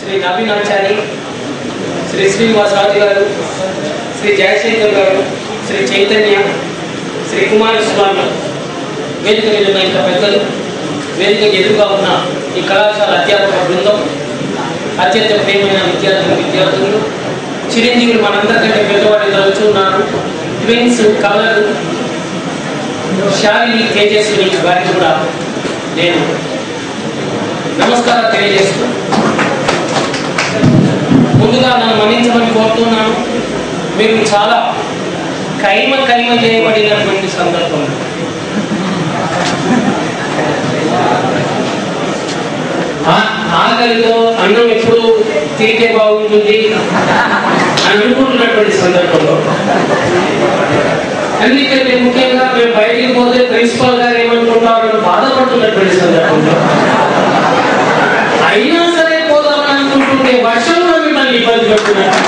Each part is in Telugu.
శ్రీ నవీన్ ఆచారి శ్రీ శ్రీనివాసరాజు గారు శ్రీ జయశంకర్ గారు శ్రీ చైతన్య శ్రీ కుమారస్వామి వేదిక మీద ఉన్న ఇంకా పెద్దలు వేదికకి ఎదురుగా ఉన్న ఈ కళాశాల అధ్యాపక బృందం అత్యంత ప్రియమైన విద్యార్థులు విద్యార్థులు చిరంజీవులు మనందరికంటే పెద్దవాళ్ళు తరచు ఉన్నారు ట్విన్స్ కలలు శాలిని తేజస్విని వారికి కూడా నేను నమస్కారం తెలియజేస్తున్నాను ముందుగా నన్ను మన్నించమని కోరుతున్నాను మీరు చాలా కైమ కైమ చేయబడినటువంటి సందర్భం ఆ- ఆకలితో అన్నం ఎప్పుడు తిరిగే బాగుంటుంది అని అనుకుంటున్నటువంటి సందర్భంలో అందుకంటే ముఖ్యంగా మేము బయటికి పోతే ప్రిన్సిపల్ గారు ఏమనుకుంటారని బాధపడుతున్నటువంటి సందర్భంలో అయినా సరే పోదామని అనుకుంటుంటే వర్షంలో మిమ్మల్ని ఇబ్బంది పెడుతున్నారు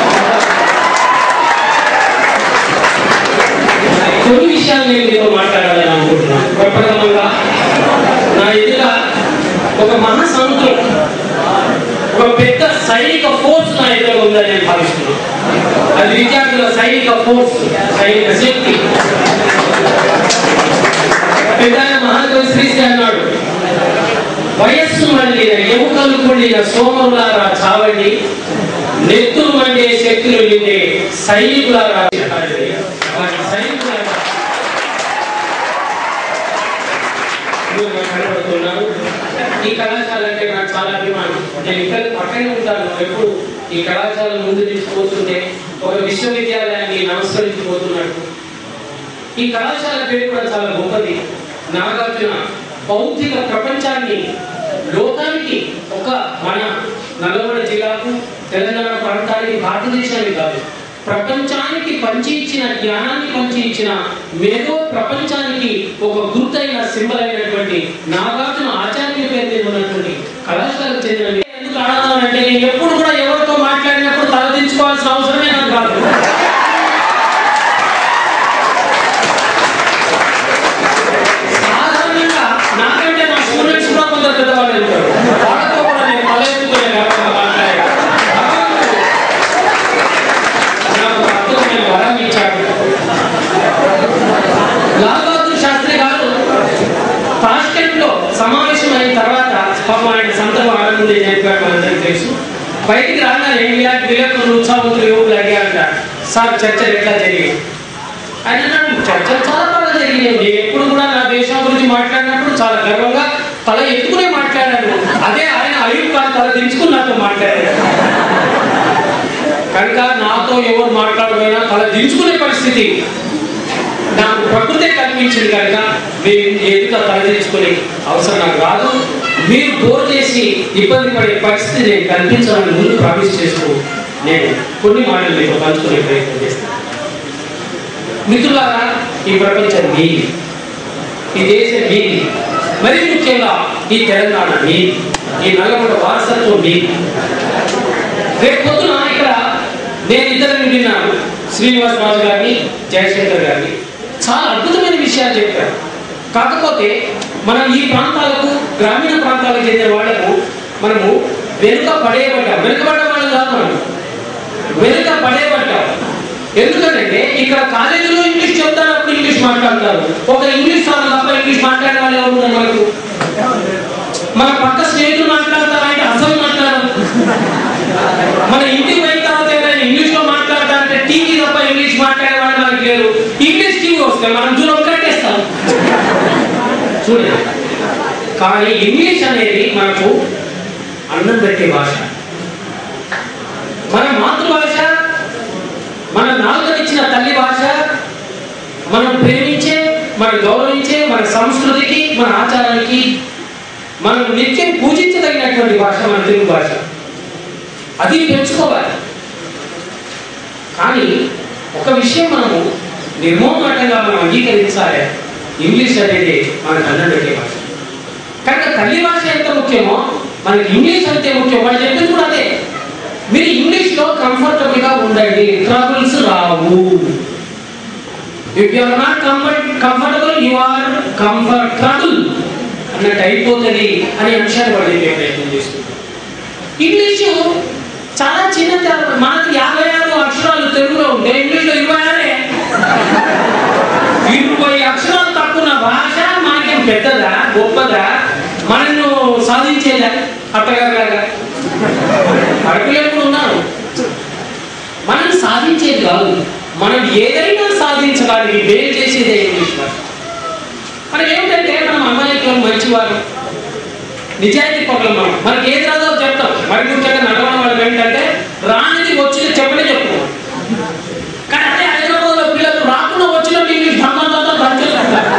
కొన్ని విషయాలు నేను మీతో మాట్లాడాలని అనుకుంటున్నాను ప్రప్రథమంగా నా ఎదుట ఒక మహాసముద్రం ఒక పెద్ద సైనిక ఫోర్స్ నా ఎదుట ఉందని నేను భావిస్తున్నాను అది విద్యార్థుల సైనిక ఫోర్స్ సైనిక శక్తి పెద్ద మహాకవి శ్రీశ్రీ అన్నాడు వయస్సు మండిన ఎముకలు కుళ్ళిన సోమరులారా చావండి నెత్తులు మండే శక్తులు నిండే సైనికులారా వారి సైనికులారా మీరు నాకు కనబడుతున్నారు. ఈ కళాశాల అంటే నాకు చాలా అభిమానం నేను ఇక్కడ పక్కనే ఉంటాను ఎప్పుడు ఈ కళాశాల ముందు తీసుకుపోతుంటే ఒక విశ్వవిద్యాలయాన్ని నమస్కరించిపోతున్నట్టు ఈ కళాశాల పేరు కూడా చాలా గొప్పది నాగార్జున భౌతిక ప్రపంచాన్ని లోకానికి ఒక మన నల్గొండ జిల్లాకు తెలంగాణ ప్రాంతానికి భారతదేశానికి కాదు ప్రపంచానికి పంచి ఇచ్చిన జ్ఞానాన్ని పంచి ఇచ్చిన మేధో ప్రపంచానికి ఒక గుర్తైన సింబల్ అయినటువంటి నాగార్జున ఆచార్య పేరు మీద ఉన్నటువంటి కళాశాలకు చెందిన ఎందుకు ఆడతానంటే నేను ఎప్పుడు కూడా ఎవరితో మాట్లాడినప్పుడు తలదించుకోవాల్సిన అవసరమే నాకు కాదు సాధారణంగా నాకంటే మా స్టూడెంట్స్ కూడా కొందరు పెద్దవాళ్ళు ఉంటారు వాళ్ళతో కూడా నేను తలెత్తుకునే గర్వంగా మాట్లాడాను నాకు ఒక అద్భుతమైన వరం ఇచ్చాడు లాల్ బహదూర్ శాస్త్రి గారు తాష్కెంట్ లో సమావేశం అయిన తర్వాత పాపం ఆయన సందర్భం ఆనందం చెప్పాడు మనందరికీ తెలుసు బయటికి రాగానే ఇలాంటి విలేకరులు ఉత్సాహవంతులు యువకులు అడిగారంట సార్ చర్చలు ఎట్లా జరిగాయి ఆయన అన్నాడు చర్చలు చాలా బాగా జరిగినాయి నేను ఎప్పుడు కూడా నా దేశం గురించి మాట్లాడినప్పుడు చాలా గర్వంగా తల ఎత్తుకునే మాట్లాడాను అదే ఆయన అయ్యూబ్ ఖాన్ తల దించుకుని నాతో మాట్లాడాడు కనుక నాతో ఎవరు మాట్లాడమైనా తల దించుకునే పరిస్థితి నాకు ప్రకృతే కల్పించింది కనుక మీరు ఎదుట తలదించుకునే అవసరం నాకు రాదు మీరు బోర్ చేసి ఇబ్బంది పడే పరిస్థితి నేను కల్పించాలని ముందు ప్రామిస్ చేస్తూ నేను కొన్ని మాటలు మీతో పంచుకునే ప్రయత్నం చేస్తాను మిత్రులారా ఈ ప్రపంచం మీది ఈ దేశం మీది మరీ ముఖ్యంగా ఈ తెలంగాణ మీది ఈ నల్లగొండ వారసత్వం మీది రేపు పొద్దున ఇక్కడ నేను ఇద్దరిని విన్నాను శ్రీనివాస్ రాజు గారిని జయశంకర్ గారిని చాలా అద్భుతమైన విషయాలు చెప్పారు కాకపోతే మనం ఈ ప్రాంతాలకు గ్రామీణ ప్రాంతాలకు చెందిన వాళ్లకు మనము వెనుక పడేయబడ్డాం వెనుకబడ్డ వాళ్ళు కాదు మనం వెనుక పడేయబడ్డాం ఎందుకంటే ఇక్కడ కాలేజీలో ఇంగ్లీష్ చెప్తారప్పుడు ఇంగ్లీష్ మాట్లాడతారు ఒక ఇంగ్లీష్ సార్ తప్ప ఇంగ్లీష్ మాట్లాడే వాళ్ళు ఎవరు ఉన్నారు మనకు మన పక్క స్నేహితులు మాట్లాడతారంటే అసలు మాట్లాడరు మన ఇంటికి పోయిన తర్వాత ఏదైనా ఇంగ్లీష్ లో మాట్లాడతారంటే టీవీ తప్ప ఇంగ్లీష్ మాట్లాడే వాళ్ళు మనకి లేరు ఇంగ్లీష్ టీవీ వస్తే మనం దూరం కట్టేస్తాం చూడండి కానీ ఇంగ్లీష్ అనేది మనకు అన్నం పెట్టే భాష మన మాతృభాష మన నాలుగనిచ్చిన తల్లి భాష మనం ప్రేమించే మనం గౌరవించే మన సంస్కృతికి మన ఆచారానికి మనం నిత్యం పూజించదగినటువంటి భాష మన తెలుగు భాష అది పెంచుకోవాలి కానీ ఒక విషయం మనము నిర్మోహమాటంగా మనం అంగీకరించాలి ఇంగ్లీష్ అనేది మనకు అన్నం పెట్టే భాష కనుక తల్లి భాష ఎంత ముఖ్యమో మనకి ఇంగ్లీష్ అంతే ముఖ్యం వాళ్ళు చెప్పింది కూడా అదే మీరు ఇంగ్లీష్ లో కంఫర్టబుల్ గా ఉండండి ట్రబుల్స్ రావు if you are not comfort comfortable you are comfortable అన్నట్టు అయిపోతుంది అని అంశాన్ని వాళ్ళు చెప్పే ప్రయత్నం చేస్తున్నారు ఇంగ్లీషు చాలా చిన్న తేడా. మనకి యాభై ఆరు అక్షరాలు తెలుగులో ఉంటే ఇంగ్లీష్లో ఇరవై ఆరే ఇరవై అక్షరాలు తక్కువ భాష మనకేం పెద్దదా గొప్పదా మనల్ని సాధించేదా అట్టగారులాగా అడగలేకుండా ఉన్నారు మనం సాధించేది కాదు మనం ఏదైనా సాధించడానికి వేరు చేసేదే ఇంగ్లీష్ భాష మనం ఏమిటంటే మనం అమాయకులం మంచివారు నిజాయితీ పనులు మనం మనకి ఏది రాదో చెప్తాం మరి ముఖ్యంగా నడవడం వాళ్ళు ఏంటంటే రానిది వచ్చింది చెప్పలే చెప్తాం కానీ అదే హైదరాబాద్లో పిల్లలు రాకుండా వచ్చిన ఇంగ్లీష్ ధర్మంతో పనిచేస్తారు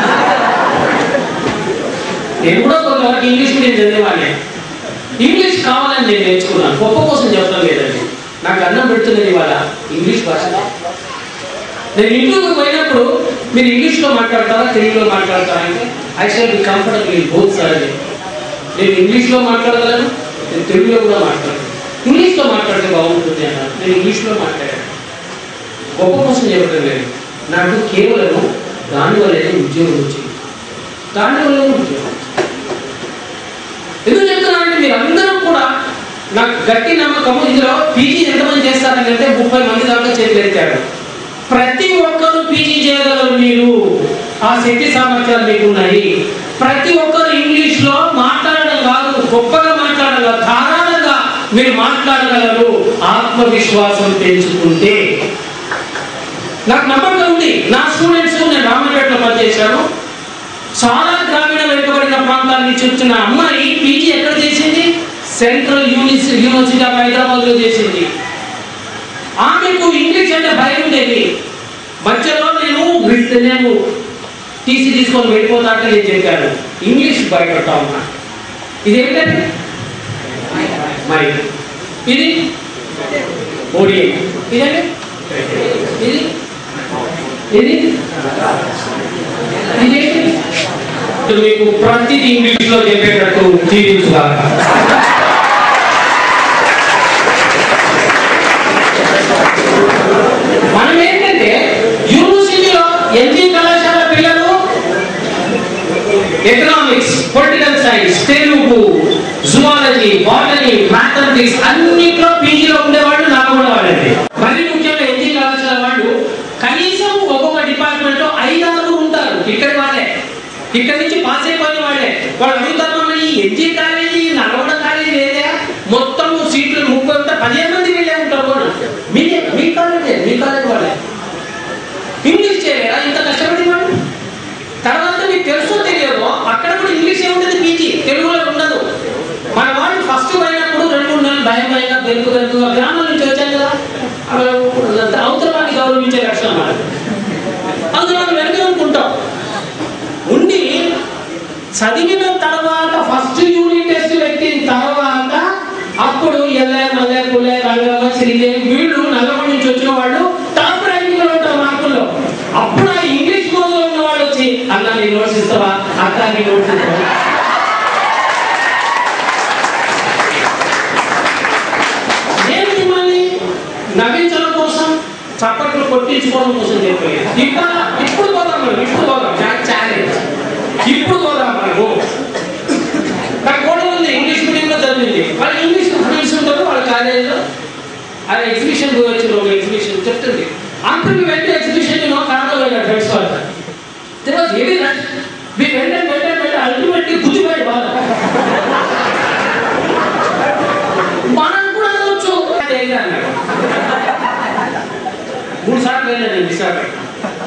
నేను కూడా కొంతవరకు ఇంగ్లీష్ మీడియం చదివేవాడిని ఇంగ్లీష్ కావాలని నేను నేర్చుకున్నాను గొప్ప కోసం చెప్పడం లేదండి నాకు అన్నం పెడుతున్నది ఇవాళ ఇంగ్లీష్ భాష నేను ఇంట్లోకి పోయినప్పుడు మీరు ఇంగ్లీష్లో మాట్లాడతారా తెలుగులో మాట్లాడతారా అంటే I shall be comfortable in both side నేను ఇంగ్లీష్లో మాట్లాడగలను నేను తెలుగులో కూడా మాట్లాడగలను ఇంగ్లీష్లో మాట్లాడితే బాగుంటుంది అన్నారు నేను ఇంగ్లీష్లో మాట్లాడాను గొప్ప కోసం చెప్పడం లేదు నాకు కేవలం దానివల్లనే ఉద్యోగం వచ్చింది దానివల్లనే ఉద్యోగం ఎందుకు చెప్తున్నా అంటే మీరు అందరూ కూడా నాకు గట్టి నమ్మకము ఇందులో పీజీ ఎంతమంది చేస్తారని అంటే ముప్పై మంది దాకా చేతులు ఎత్తారు ప్రతి ఒక్కరు పీజీ చేయగలరు మీరు ఆ శక్తి సామర్థ్యాలు మీకు ఉన్నాయి ప్రతి ఒక్కరు ఇంగ్లీష్ లో మాట్లాడడం కాదు గొప్పగా మాట్లాడడం కాదు ధారాళంగా మీరు మాట్లాడగలరు ఆత్మవిశ్వాసం పెంచుకుంటే నాకు నమ్మకం ఉంది నా స్టూడెంట్స్ నేను రామపేటలో పనిచేశాను చాలా గ్రామీణ వెనుకబడిన ప్రాంతాల నుంచి వచ్చిన అమ్మాయి పీజీ ఎక్కడ చేసింది central university university of Hyderabad లో చేసింది ఆమెకు ఇంగ్లీష్ అంటే భయం ఉండేది మధ్యలో నేను వీళ్ళ- నేను టీసీ తీసుకొని వెళ్ళిపోతా అంటే నేను చెప్పాను ఇంగ్లీష్ భయపడతా ఉన్నా ఇది ఏంటంటే మరి ఇది ఓడియా ఇదండి ఇది ఇది ఇదేంటి ఇప్పుడు మీకు ప్రతిదీ ఇంగ్లీష్ లో చెప్పేటట్టు జీవించుగా మనం ఏంటంటే యూనివర్సిటీలో ఎన్జీ కళాశాల పిల్లలు economics political science Telugu zoology botany mathematics అన్నిట్లో పీజీలో ఉండేవాళ్ళు నాకు కూడా వాళ్ళండి మరి ముఖ్యంగా ఎన్జీ కళాశాల వాళ్ళు కనీసం ఒక్కొక్క డిపార్ట్మెంట్ లో ఐదారు ఉంటారు ఇక్కడ వాళ్ళే ఇక్కడ నుంచి పాస్ అయిపోయిన వాళ్ళే వాళ్ళు అడుగుతారు మమ్మల్ని ఈ ఎన్జీ కాలేజీ నల్గొండ కాలేజీ లేదే మొత్తం సీట్లు ముప్పై ఉంటా పదిహేను మంది వెళ్ళే ఉంటారు కూడా మీరే మీ కాలేజే మీ కాలేజ్ వాళ్ళే ఇంగ్లీష్ చేయలేరా ఇంత కష్టపడి వాళ్ళు తర్వాత మీకు తెలుసో తెలియదో అక్కడ కూడా ఇంగ్లీష్ ఏముంటుంది పీజీ తెలుగులో ఉండదు మన వాళ్ళు ఫస్ట్ పోయినప్పుడు రెండు మూడు నెలలు భయం భయంగా గెలుపు గెలుపు గ్రామం నుంచి వచ్చాం కదా అక్కడ అవతల వాడిని గౌరవించే లక్షణం మనకు అందులో మనం వెనక అనుకుంటాం ఉండి చదివిన తర్వాత ఫస్ట్ యూనిట్ టెస్ట్ పెట్టిన తర్వాత అప్పుడు ఎల్లే మల్లె పుల్లె రంగమ్మ శ్రీదేవి వీళ్ళు నల్లగొండ నుంచి వచ్చిన వాళ్ళు టాప్ ర్యాంకింగ్ లో ఉంటారు మార్కుల్లో అప్పుడు ఆ ఇంగ్లీష్ మోజులో ఉన్న వాళ్ళు వచ్చి అన్న నీ నోట్స్ ఇస్తావా అక్క నీ నోట్స్ ఇస్తావా నేను మిమ్మల్ని నవ్వించడం కోసం చప్పట్లు కొట్టించుకోవడం కోసం చెప్పలేదు ఇప్పుడు ఇప్పుడు పోదాం మనం ఇప్పుడు పోదాం ఛాలెంజ్ ఇప్పుడు పోదాం మనము నాకు కూడా ఉంది ఇంగ్లీష్ మీడియంలో చదివింది వాళ్ళు ఇంగ్లీష్ ఫ్రెండ్స్ ఉంటారు వాళ్ళ కాలేజీలో ఆ ఎగ్జిబిషన్ పోవచ్చు ఒక ఎగ్జిబిషన్ చెప్తుంది అంకుల్ వెంట ఎగ్జిబిషన్ కన్నడ వెళ్ళారు ఫ్రెండ్స్ వాళ్ళ తర్వాత ఏది మీ వెంట వెంట వెంట అల్టిమేట్లీ గుజిపోయి బాధ మనం కూడా అనవచ్చు అదే అన్నాడు మూడు సార్లు వెళ్ళాను నేను విశాఖపట్నం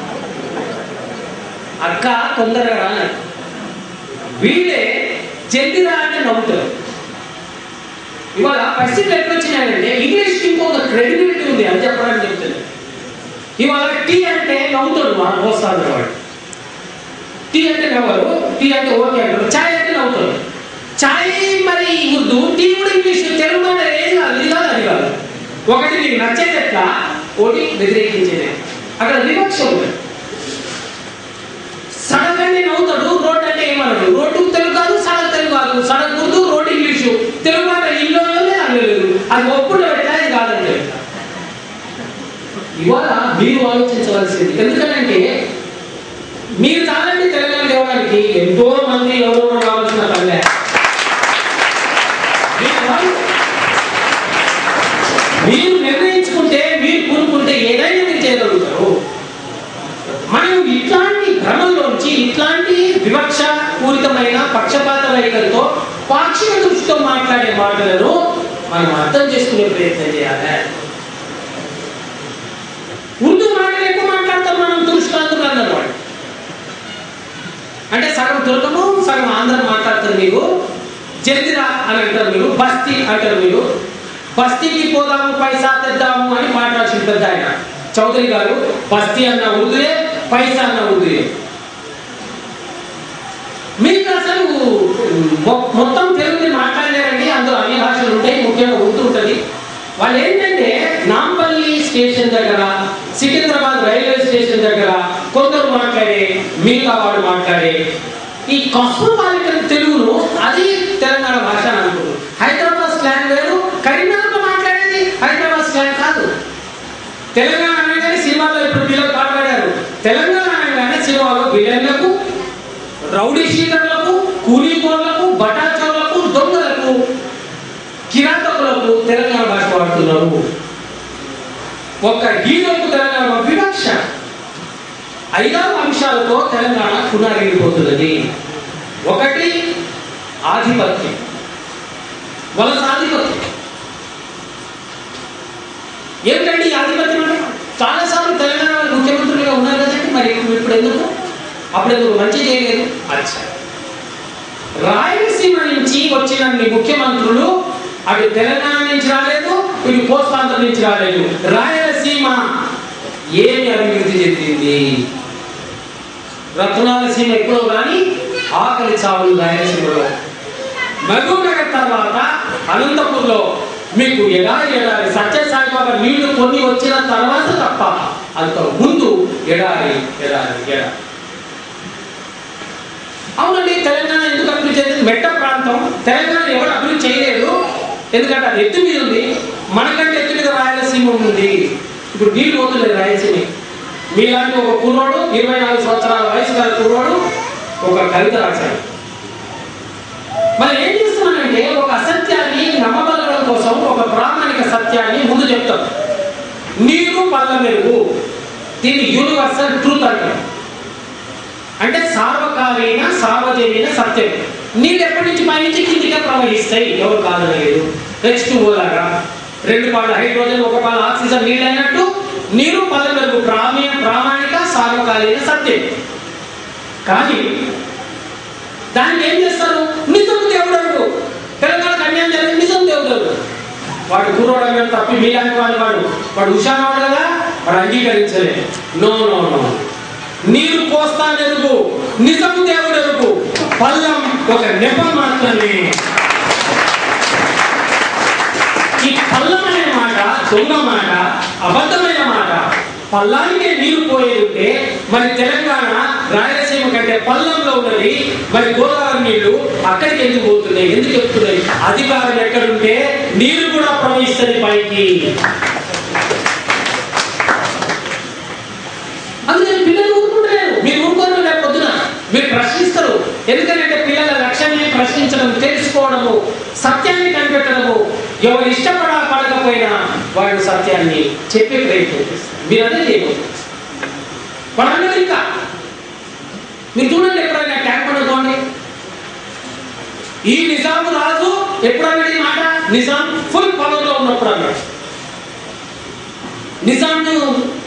అక్క తొందరగా రాలేదు వీళ్ళే జల్ది రా అంటే నవ్వుతారు ఇవాళ పరిస్థితులు ఎట్లా వచ్చినాయంటే ఇంగ్లీష్ ఇంకొక క్రెడిబిలిటీ ఉంది అని చెప్పడానికి చెప్తుంది ఇవాళ టీ అంటే నవ్వుతాడు మన వస్తాడు వాడు టీ అంటే నవ్వరు టీ అంటే ఓకే అంటారు చాయ్ అంటే నవ్వుతారు చాయ్ మరి ఉర్దూ టీ కూడా ఇంగ్లీష్ తెలుగు అంటే ఏది కాదు ఇది కాదు అది కాదు ఒకటి నీకు నచ్చేది ఎట్లా ఒకటి వ్యతిరేకించేది అక్కడ వివక్ష ఉంది సడక్ అంటే నవ్వుతాడు రోడ్ అంటే ఏమన్నాడు రోడ్డు తెలుగు కాదు సడక్ తెలుగు కాదు సడక్ ఉర్దూ రోడ్ ఇంగ్లీషు తెలుగు మాట ఇల్లు లేదు అందులో లేదు అది ఒప్పుడు పెట్టా ఇది కాదంటే ఇవాళ మీరు ఆలోచించవలసింది ఎందుకంటే మీరు చాలండి తెలంగాణ దేవడానికి ఎంతో మంది ఎవరెవరు రావాల్సిన పనిలే మీరు వాళ్ళు పైన పక్షపాత వైఖరితో పాక్షిక దృష్టితో మాట్లాడే మాటలను మనం అర్థం చేసుకునే ప్రయత్నం చేయాలి ఉర్దూ మాటలు ఎక్కువ మాట్లాడతాం మనం తురుష్కాంతులు అన్నారు వాళ్ళు అంటే సగం తురకము సగం ఆంధ్ర మాట్లాడతారు మీరు జల్దిరా అని అంటారు మీరు బస్తీ అంటారు మీరు బస్తీకి పోదాము పైసా తెద్దాము అని మాట్లాడాల్సిన పెద్ద ఆయన చౌదరి గారు బస్తీ అన్న ఉర్దుయే పైసా అన్న ఉర్దుయే మీకు అసలు మొ- మొత్తం తెలుగుని మాట్లాడలేరండి అందులో అన్ని భాషలు ఉంటాయి ముఖ్యంగా ఉర్దూ ఉంటుంది వాళ్ళు ఏంటంటే నాంపల్లి స్టేషన్ దగ్గర సికింద్రాబాద్ రైల్వే స్టేషన్ దగ్గర కొందరు మాట్లాడే మిగతా వాడు మాట్లాడే ఈ కాస్మోపాలిటన్ తెలుగును అది తెలంగాణ భాష అని అనుకుంటారు హైదరాబాద్ స్లాంగ్ వేరు కరీంనగర్లో మాట్లాడేది హైదరాబాద్ స్లాంగ్ కాదు తెలంగాణ అనగానే సినిమాలో ఇప్పుడు పిల్లలు పాల్పడారు తెలంగాణ అనగానే సినిమాలో విలన్లకు రౌడీ షీటర్లకు కూలీకోళ్లకు బటాచోళ్లకు దొంగలకు కిరాతకులకు తెలంగాణ భాష వాడుతున్నారు ఒక హీరోకు తెలంగాణ వివక్ష ఐదారు అంశాలతో తెలంగాణ పునరిగిపోతున్నది ఒకటి ఆధిపత్యం వలస ఆధిపత్యం ఏమిటండి ఈ ఆధిపత్యం అంటే చాలాసార్లు తెలంగాణ ముఖ్యమంత్రులుగా ఉన్నారు కదండి మరి ఇప్పుడు ఇప్పుడు ఎందుకు అప్పుడు ఎందుకు మంచి చేయలేదు అచ్చా రాయలసీమ నుంచి వచ్చిన మీ ముఖ్యమంత్రులు అటు తెలంగాణ నుంచి రాలేదు ఇటు కోస్తాంధ్ర నుంచి రాలేదు రాయలసీమ ఏమి అభివృద్ధి చెందింది రత్నాల సీమ ఎప్పుడో కానీ ఆకలి చావులు రాయలసీమలో మహబూబ్ నగర్ తర్వాత అనంతపూర్లో మీకు ఎడారి ఎడారి సత్యసాయిబాబా నీళ్లు కొన్ని వచ్చిన తర్వాత తప్ప అంత ముందు ఎడారి ఎడారి ఎడారి అవునండి తెలంగాణ ఎందుకు అభివృద్ధి చెందింది మెట్ట ప్రాంతం తెలంగాణ ఎవరు అభివృద్ధి చేయలేదు ఎందుకంటే అది ఎత్తు మీద ఉంది మనకంటే ఎత్తు మీద రాయలసీమ ఉంది ఇప్పుడు నీళ్లు పోతులేదు రాయలసీమ మీలాంటి ఒక కుర్రోడు ఇరవై నాలుగు సంవత్సరాల వయసు గల కుర్రోడు ఒక కవిత రాశాడు మరి ఏం చేస్తున్నానంటే ఒక అసత్యాన్ని నమ్మబలడం కోసం ఒక ప్రామాణిక సత్యాన్ని ముందు చెప్తాం నీరు పల్ల మెరుగు దీన్ని యూనివర్సల్ ట్రూత్ అంటారు అంటే సార్వకాలీన సార్వజనీన సత్యం నీళ్ళు ఎప్పటి నుంచి పైనుంచి కిందిగా ప్రవహిస్తాయి ఎవరు కాదనలేదు హెచ్ టూ లాగా రెండు పాల హైడ్రోజన్ ఒక పాల ఆక్సిజన్ నీళ్ళు అయినట్టు నీరు పల్ల మెరుగు ప్రామీయ ప్రామాణిక సార్వకాలీన సత్యం కానీ దానికి ఏం చేస్తారు నిజం దేవుడు అడుగు తెలంగాణకు అన్యాయం జరిగింది నిజం దేవుడు అడుగు వాడు కుర్రోడు అన్నాడు తప్పి మీలాంటి వాడు వాడు వాడు హుషారాడు కదా వాడు అంగీకరించలే నో నో నో నీరు పోస్తా ఎరుగు నిజం దేవుడు ఎరుగు పల్లం ఒక నెపం మాత్రమే ఈ పల్లం అనే మాట దొంగ మాట అబద్ధమైన మాట పల్లానికే నీరు పోయేది మరి తెలంగాణ రాయలసీమ కంటే పల్లంలో ఉన్నది మరి గోదావరి నీళ్లు అక్కడికి ఎందుకు పోతున్నాయి ఎందుకు చెప్తున్నాయి అధికారం ఎక్కడుంటే నీరు కూడా ప్రవహిస్తుంది పైకి అందుకని పిల్లలు ఊరుకుంటలేరు మీరు ఊరుకోరు రేపు పొద్దున మీరు ప్రశ్నిస్తారు ఎందుకంటే పిల్లల లక్ష్యాన్ని ప్రశ్నించడం తెలుసుకోవడము సత్యాన్ని కనిపెట్టడము ఎవరు ఇష్టపడా పడకపోయినా వాళ్ళు సత్యాన్ని చెప్పే ప్రయత్నం చేస్తారు మీరు అదే చేయకూడదు వాళ్ళందరూ ఇంకా మీరు చూడండి ఎప్పుడైనా ట్యాంక్ పడుకోండి ఈ నిజాము రాజు ఎప్పుడన్నా ఈ మాట నిజాం ఫుల్ పవర్ లో ఉన్నప్పుడు అన్నాడు నిజాంను